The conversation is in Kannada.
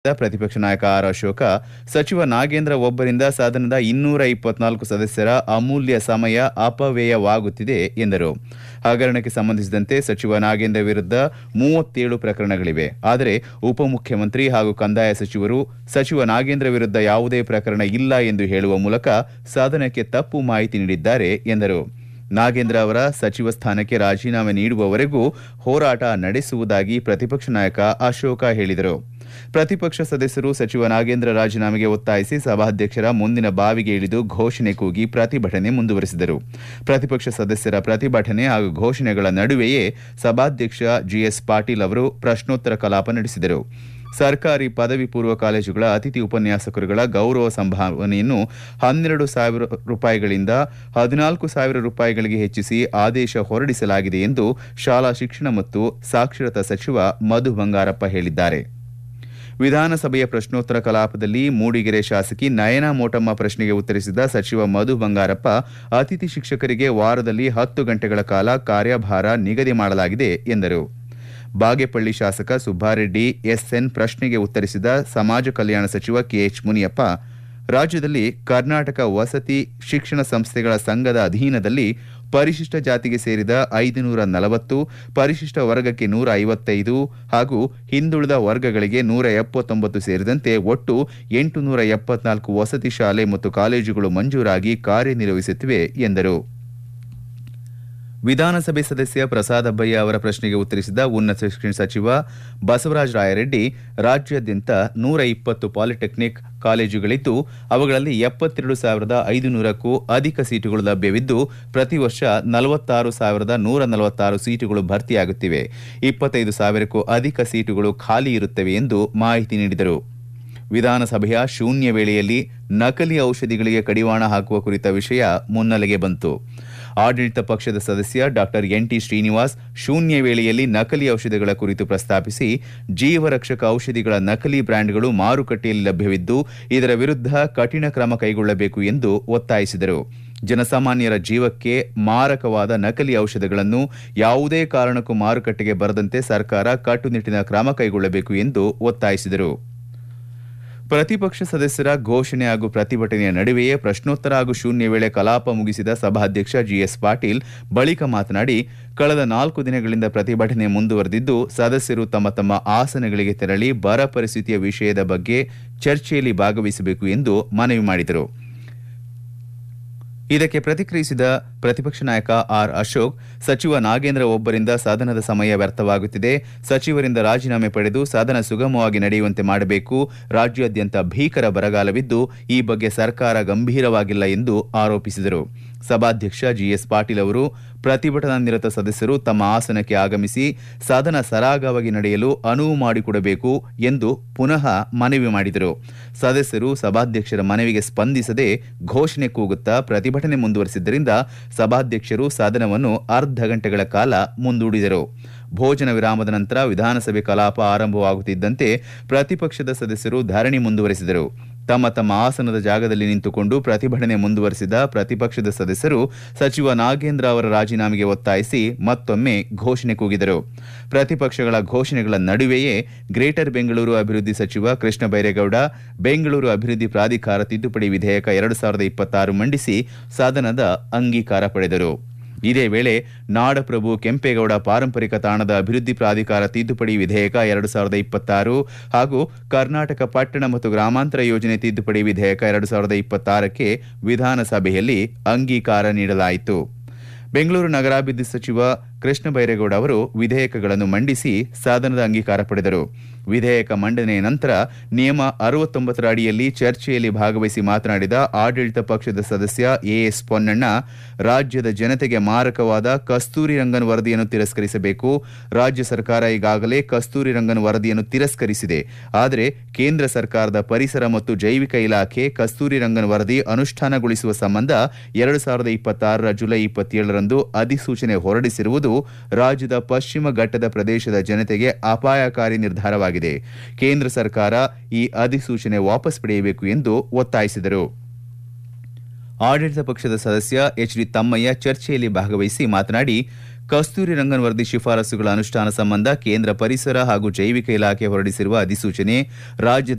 ಪ್ರತಿಪಕ್ಷ ನಾಯಕ ಆರ್ ಅಶೋಕ ಸಚಿವ ನಾಗೇಂದ್ರ ಒಬ್ಬರಿಂದ ಸದನದ ಇನ್ನೂರ ಇಪ್ಪತ್ನಾಲ್ಕು ಸದಸ್ಯರ ಅಮೂಲ್ಯ ಸಮಯ ಅಪವ್ಯಯವಾಗುತ್ತಿದೆ ಎಂದರು ಹಗರಣಕ್ಕೆ ಸಂಬಂಧಿಸಿದಂತೆ ಸಚಿವ ನಾಗೇಂದ್ರ ವಿರುದ್ಧ ಮೂವತ್ತೇಳು ಪ್ರಕರಣಗಳಿವೆ ಆದರೆ ಉಪಮುಖ್ಯಮಂತ್ರಿ ಹಾಗೂ ಕಂದಾಯ ಸಚಿವರು ಸಚಿವ ನಾಗೇಂದ್ರ ವಿರುದ್ಧ ಯಾವುದೇ ಪ್ರಕರಣ ಇಲ್ಲ ಎಂದು ಹೇಳುವ ಮೂಲಕ ಸದನಕ್ಕೆ ತಪ್ಪು ಮಾಹಿತಿ ನೀಡಿದ್ದಾರೆ ಎಂದರು ನಾಗೇಂದ್ರ ಅವರ ಸಚಿವ ಸ್ಥಾನಕ್ಕೆ ರಾಜೀನಾಮೆ ನೀಡುವವರೆಗೂ ಹೋರಾಟ ನಡೆಸುವುದಾಗಿ ಪ್ರತಿಪಕ್ಷ ನಾಯಕ ಅಶೋಕ ಹೇಳಿದರು ಪ್ರತಿಪಕ್ಷ ಸದಸ್ಯರು ಸಚಿವ ನಾಗೇಂದ್ರ ರಾಜೀನಾಮೆಗೆ ಒತ್ತಾಯಿಸಿ ಸಭಾಧ್ಯಕ್ಷರ ಮುಂದಿನ ಬಾವಿಗೆ ಇಳಿದು ಘೋಷಣೆ ಕೂಗಿ ಪ್ರತಿಭಟನೆ ಮುಂದುವರೆಸಿದರು ಪ್ರತಿಪಕ್ಷ ಸದಸ್ಯರ ಪ್ರತಿಭಟನೆ ಹಾಗೂ ಘೋಷಣೆಗಳ ನಡುವೆಯೇ ಸಭಾಧ್ಯಕ್ಷ ಜಿಎಸ್ ಪಾಟೀಲ್ ಅವರು ಪ್ರಶ್ನೋತ್ತರ ಕಲಾಪ ನಡೆಸಿದರು ಸರ್ಕಾರಿ ಪದವಿ ಪೂರ್ವ ಕಾಲೇಜುಗಳ ಅತಿಥಿ ಉಪನ್ಯಾಸಕರುಗಳ ಗೌರವ ಸಂಭಾವನೆಯನ್ನು ಹನ್ನೆರಡು ಸಾವಿರ ರೂಪಾಯಿಗಳಿಂದ ಹದಿನಾಲ್ಕು ಸಾವಿರ ರೂಪಾಯಿಗಳಿಗೆ ಹೆಚ್ಚಿಸಿ ಆದೇಶ ಹೊರಡಿಸಲಾಗಿದೆ ಎಂದು ಶಾಲಾ ಶಿಕ್ಷಣ ಮತ್ತು ಸಾಕ್ಷರತಾ ಸಚಿವ ಮಧು ಬಂಗಾರಪ್ಪ ಹೇಳಿದ್ದಾರೆ ವಿಧಾನಸಭೆಯ ಪ್ರಶ್ನೋತ್ತರ ಕಲಾಪದಲ್ಲಿ ಮೂಡಿಗೆರೆ ಶಾಸಕಿ ನಯನಾ ಮೋಟಮ್ಮ ಪ್ರಶ್ನೆಗೆ ಉತ್ತರಿಸಿದ ಸಚಿವ ಮಧು ಬಂಗಾರಪ್ಪ ಅತಿಥಿ ಶಿಕ್ಷಕರಿಗೆ ವಾರದಲ್ಲಿ ಹತ್ತು ಗಂಟೆಗಳ ಕಾಲ ಕಾರ್ಯಭಾರ ನಿಗದಿ ಮಾಡಲಾಗಿದೆ ಎಂದರು ಬಾಗೇಪಳ್ಳಿ ಶಾಸಕ ಸುಬ್ಬಾರೆಡ್ಡಿ ಎಸ್ಎನ್ ಪ್ರಶ್ನೆಗೆ ಉತ್ತರಿಸಿದ ಸಮಾಜ ಕಲ್ಯಾಣ ಸಚಿವ ಕೆಎಚ್ ಮುನಿಯಪ್ಪ ರಾಜ್ಯದಲ್ಲಿ ಕರ್ನಾಟಕ ವಸತಿ ಶಿಕ್ಷಣ ಸಂಸ್ಥೆಗಳ ಸಂಘದ ಅಧೀನದಲ್ಲಿ ಪರಿಶಿಷ್ಟ ಜಾತಿಗೆ ಸೇರಿದ ಐದುನೂರ ನಲವತ್ತು ಪರಿಶಿಷ್ಟ ವರ್ಗಕ್ಕೆ ನೂರ ಐವತ್ತೈದು ಹಾಗೂ ಹಿಂದುಳಿದ ವರ್ಗಗಳಿಗೆ ನೂರ ಎಪ್ಪತ್ತೊಂಬತ್ತು ಸೇರಿದಂತೆ ಒಟ್ಟು ಎಂಟುನೂರ ಎಪ್ಪತ್ನಾಲ್ಕು ವಸತಿ ಶಾಲೆ ಮತ್ತು ಕಾಲೇಜುಗಳು ಮಂಜೂರಾಗಿ ಕಾರ್ಯನಿರ್ವಹಿಸುತ್ತಿವೆ ಎಂದರು ವಿಧಾನಸಭೆ ಸದಸ್ಯ ಪ್ರಸಾದ್ ಅಬ್ಬಯ್ಯ ಅವರ ಪ್ರಶ್ನೆಗೆ ಉತ್ತರಿಸಿದ ಉನ್ನತ ಶಿಕ್ಷಣ ಸಚಿವ ಬಸವರಾಜ ರಾಯರೆಡ್ಡಿ ರಾಜ್ಯಾದ್ಯಂತ ನೂರ ಇಪ್ಪತ್ತು ಪಾಲಿಟೆಕ್ನಿಕ್ ಕಾಲೇಜುಗಳಿದ್ದು ಅವುಗಳಲ್ಲಿ ಎಪ್ಪತ್ತೆರಡು ಸಾವಿರದ ಐದುನೂರಕ್ಕೂ ಅಧಿಕ ಸೀಟುಗಳು ಲಭ್ಯವಿದ್ದು ಪ್ರತಿ ವರ್ಷ ನಲವತ್ತಾರು ಸಾವಿರದ ನೂರ ನಲವತ್ತಾರು ಸೀಟುಗಳು ಭರ್ತಿಯಾಗುತ್ತಿವೆ ಇಪ್ಪತ್ತೈದು ಸಾವಿರಕ್ಕೂ ಅಧಿಕ ಸೀಟುಗಳು ಖಾಲಿ ಇರುತ್ತವೆ ಎಂದು ಮಾಹಿತಿ ನೀಡಿದರು ವಿಧಾನಸಭೆಯ ಶೂನ್ಯ ವೇಳೆಯಲ್ಲಿ ನಕಲಿ ಔಷಧಿಗಳಿಗೆ ಕಡಿವಾಣ ಹಾಕುವ ಕುರಿತ ವಿಷಯ ಮುನ್ನೆಲೆಗೆ ಬಂತು ಆಡಳಿತ ಪಕ್ಷದ ಸದಸ್ಯ ಡಾ ಎನ್ಟಿ ಶ್ರೀನಿವಾಸ್ ಶೂನ್ಯ ವೇಳೆಯಲ್ಲಿ ನಕಲಿ ಔಷಧಿಗಳ ಕುರಿತು ಪ್ರಸ್ತಾಪಿಸಿ ಜೀವರಕ್ಷಕ ಔಷಧಿಗಳ ನಕಲಿ ಬ್ರ್ಯಾಂಡ್ಗಳು ಮಾರುಕಟ್ಟೆಯಲ್ಲಿ ಲಭ್ಯವಿದ್ದು ಇದರ ವಿರುದ್ಧ ಕಠಿಣ ಕ್ರಮ ಕೈಗೊಳ್ಳಬೇಕು ಎಂದು ಒತ್ತಾಯಿಸಿದರು ಜನಸಾಮಾನ್ಯರ ಜೀವಕ್ಕೆ ಮಾರಕವಾದ ನಕಲಿ ಔಷಧಗಳನ್ನು ಯಾವುದೇ ಕಾರಣಕ್ಕೂ ಮಾರುಕಟ್ಟೆಗೆ ಬರದಂತೆ ಸರ್ಕಾರ ಕಟ್ಟುನಿಟ್ಟಿನ ಕ್ರಮ ಕೈಗೊಳ್ಳಬೇಕು ಎಂದು ಒತ್ತಾಯಿಸಿದರು ಪ್ರತಿಪಕ್ಷ ಸದಸ್ಯರ ಘೋಷಣೆ ಹಾಗೂ ಪ್ರತಿಭಟನೆಯ ನಡುವೆಯೇ ಪ್ರಶ್ನೋತ್ತರ ಹಾಗೂ ಶೂನ್ಯ ವೇಳೆ ಕಲಾಪ ಮುಗಿಸಿದ ಸಭಾಧ್ಯಕ್ಷ ಜಿಎಸ್ ಪಾಟೀಲ್ ಬಳಿಕ ಮಾತನಾಡಿ ಕಳೆದ ನಾಲ್ಕು ದಿನಗಳಿಂದ ಪ್ರತಿಭಟನೆ ಮುಂದುವರೆದಿದ್ದು ಸದಸ್ಯರು ತಮ್ಮ ತಮ್ಮ ಆಸನಗಳಿಗೆ ತೆರಳಿ ಬರ ಪರಿಸ್ಥಿತಿಯ ವಿಷಯದ ಬಗ್ಗೆ ಚರ್ಚೆಯಲ್ಲಿ ಭಾಗವಹಿಸಬೇಕು ಎಂದು ಮನವಿ ಮಾಡಿದರು ಇದಕ್ಕೆ ಪ್ರತಿಕ್ರಿಯಿಸಿದ ಪ್ರತಿಪಕ್ಷ ನಾಯಕ ಆರ್ ಅಶೋಕ್ ಸಚಿವ ನಾಗೇಂದ್ರ ಒಬ್ಬರಿಂದ ಸದನದ ಸಮಯ ವ್ಯರ್ಥವಾಗುತ್ತಿದೆ ಸಚಿವರಿಂದ ರಾಜೀನಾಮೆ ಪಡೆದು ಸದನ ಸುಗಮವಾಗಿ ನಡೆಯುವಂತೆ ಮಾಡಬೇಕು ರಾಜ್ಯಾದ್ಯಂತ ಭೀಕರ ಬರಗಾಲವಿದ್ದು ಈ ಬಗ್ಗೆ ಸರ್ಕಾರ ಗಂಭೀರವಾಗಿಲ್ಲ ಎಂದು ಆರೋಪಿಸಿದರು ಸಭಾಧ್ಯಕ್ಷ ಜಿಎಸ್ ಪಾಟೀಲ್ ಅವರು ಪ್ರತಿಭಟನಾ ನಿರತ ಸದಸ್ಯರು ತಮ್ಮ ಆಸನಕ್ಕೆ ಆಗಮಿಸಿ ಸದನ ಸರಾಗವಾಗಿ ನಡೆಯಲು ಅನುವು ಮಾಡಿಕೊಡಬೇಕು ಎಂದು ಪುನಃ ಮನವಿ ಮಾಡಿದರು ಸದಸ್ಯರು ಸಭಾಧ್ಯಕ್ಷರ ಮನವಿಗೆ ಸ್ಪಂದಿಸದೆ ಘೋಷಣೆ ಕೂಗುತ್ತಾ ಪ್ರತಿಭಟನೆ ಮುಂದುವರೆಸಿದ್ದರಿಂದ ಸಭಾಧ್ಯಕ್ಷರು ಸದನವನ್ನು ಅರ್ಧ ಗಂಟೆಗಳ ಕಾಲ ಮುಂದೂಡಿದರು ಭೋಜನ ವಿರಾಮದ ನಂತರ ವಿಧಾನಸಭೆ ಕಲಾಪ ಆರಂಭವಾಗುತ್ತಿದ್ದಂತೆ ಪ್ರತಿಪಕ್ಷದ ಸದಸ್ಯರು ಧರಣಿ ಮುಂದುವರೆಸಿದರು ತಮ್ಮ ತಮ್ಮ ಆಸನದ ಜಾಗದಲ್ಲಿ ನಿಂತುಕೊಂಡು ಪ್ರತಿಭಟನೆ ಮುಂದುವರೆಸಿದ ಪ್ರತಿಪಕ್ಷದ ಸದಸ್ಯರು ಸಚಿವ ನಾಗೇಂದ್ರ ಅವರ ರಾಜೀನಾಮೆಗೆ ಒತ್ತಾಯಿಸಿ ಮತ್ತೊಮ್ಮೆ ಘೋಷಣೆ ಕೂಗಿದರು ಪ್ರತಿಪಕ್ಷಗಳ ಘೋಷಣೆಗಳ ನಡುವೆಯೇ ಗ್ರೇಟರ್ ಬೆಂಗಳೂರು ಅಭಿವೃದ್ಧಿ ಸಚಿವ ಕೃಷ್ಣ ಬೈರೇಗೌಡ ಬೆಂಗಳೂರು ಅಭಿವೃದ್ಧಿ ಪ್ರಾಧಿಕಾರ ತಿದ್ದುಪಡಿ ವಿಧೇಯಕ ಎರಡು ಸಾವಿರದ ಇಪ್ಪತ್ತಾರು ಮಂಡಿಸಿ ಸದನದ ಅಂಗೀಕಾರ ಪಡೆದರು ಇದೇ ವೇಳೆ ನಾಡಪ್ರಭು ಕೆಂಪೇಗೌಡ ಪಾರಂಪರಿಕ ತಾಣದ ಅಭಿವೃದ್ಧಿ ಪ್ರಾಧಿಕಾರ ತಿದ್ದುಪಡಿ ವಿಧೇಯಕ ಎರಡು ಸಾವಿರದ ಇಪ್ಪತ್ತಾರು ಹಾಗೂ ಕರ್ನಾಟಕ ಪಟ್ಟಣ ಮತ್ತು ಗ್ರಾಮಾಂತರ ಯೋಜನೆ ತಿದ್ದುಪಡಿ ವಿಧೇಯಕ ಎರಡು ಸಾವಿರದ ಇಪ್ಪತ್ತಾರಕ್ಕೆ ವಿಧಾನಸಭೆಯಲ್ಲಿ ಅಂಗೀಕಾರ ನೀಡಲಾಯಿತು ಬೆಂಗಳೂರು ನಗರಾಭಿವೃದ್ಧಿ ಸಚಿವ ಕೃಷ್ಣ ಬೈರೇಗೌಡ ಅವರು ವಿಧೇಯಕಗಳನ್ನು ಮಂಡಿಸಿ ಸದನದ ಅಂಗೀಕಾರ ಪಡೆದರು ವಿಧೇಯಕ ಮಂಡನೆಯ ನಂತರ ನಿಯಮ ಅರವತ್ತೊಂಬತ್ತರ ಅಡಿಯಲ್ಲಿ ಚರ್ಚೆಯಲ್ಲಿ ಭಾಗವಹಿಸಿ ಮಾತನಾಡಿದ ಆಡಳಿತ ಪಕ್ಷದ ಸದಸ್ಯ ಎಎಸ್ ಪೊನ್ನಣ್ಣ ರಾಜ್ಯದ ಜನತೆಗೆ ಮಾರಕವಾದ ಕಸ್ತೂರಿ ರಂಗನ್ ವರದಿಯನ್ನು ತಿರಸ್ಕರಿಸಬೇಕು ರಾಜ್ಯ ಸರ್ಕಾರ ಈಗಾಗಲೇ ಕಸ್ತೂರಿ ರಂಗನ್ ವರದಿಯನ್ನು ತಿರಸ್ಕರಿಸಿದೆ ಆದರೆ ಕೇಂದ್ರ ಸರ್ಕಾರದ ಪರಿಸರ ಮತ್ತು ಜೈವಿಕ ಇಲಾಖೆ ಕಸ್ತೂರಿ ರಂಗನ್ ವರದಿ ಅನುಷ್ಠಾನಗೊಳಿಸುವ ಸಂಬಂಧ ಎರಡು ಸಾವಿರದ ಇಪ್ಪತ್ತಾರರ ಜುಲೈ ಇಪ್ಪತ್ತೇಳರಂದು ಅಧಿಸೂಚನೆ ಹೊರಡಿಸಿರುವುದು ರಾಜ್ಯದ ಪಶ್ಚಿಮ ಘಟ್ಟದ ಪ್ರದೇಶದ ಜನತೆಗೆ ಅಪಾಯಕಾರಿ ನಿರ್ಧಾರವಾಗಿದೆ ಕೇಂದ್ರ ಸರ್ಕಾರ ಈ ಅಧಿಸೂಚನೆ ವಾಪಸ್ ಪಡೆಯಬೇಕು ಎಂದು ಒತ್ತಾಯಿಸಿದರು ಆಡಳಿತ ಪಕ್ಷದ ಸದಸ್ಯ ಎಚ್ ಡಿ ತಮ್ಮಯ್ಯ ಚರ್ಚೆಯಲ್ಲಿ ಭಾಗವಹಿಸಿ ಮಾತನಾಡಿ ಕಸ್ತೂರಿ ರಂಗನ್ ವರದಿ ಶಿಫಾರಸುಗಳ ಅನುಷ್ಠಾನ ಸಂಬಂಧ ಕೇಂದ್ರ ಪರಿಸರ ಹಾಗೂ ಜೈವಿಕ ಇಲಾಖೆ ಹೊರಡಿಸಿರುವ ಅಧಿಸೂಚನೆ ರಾಜ್ಯದ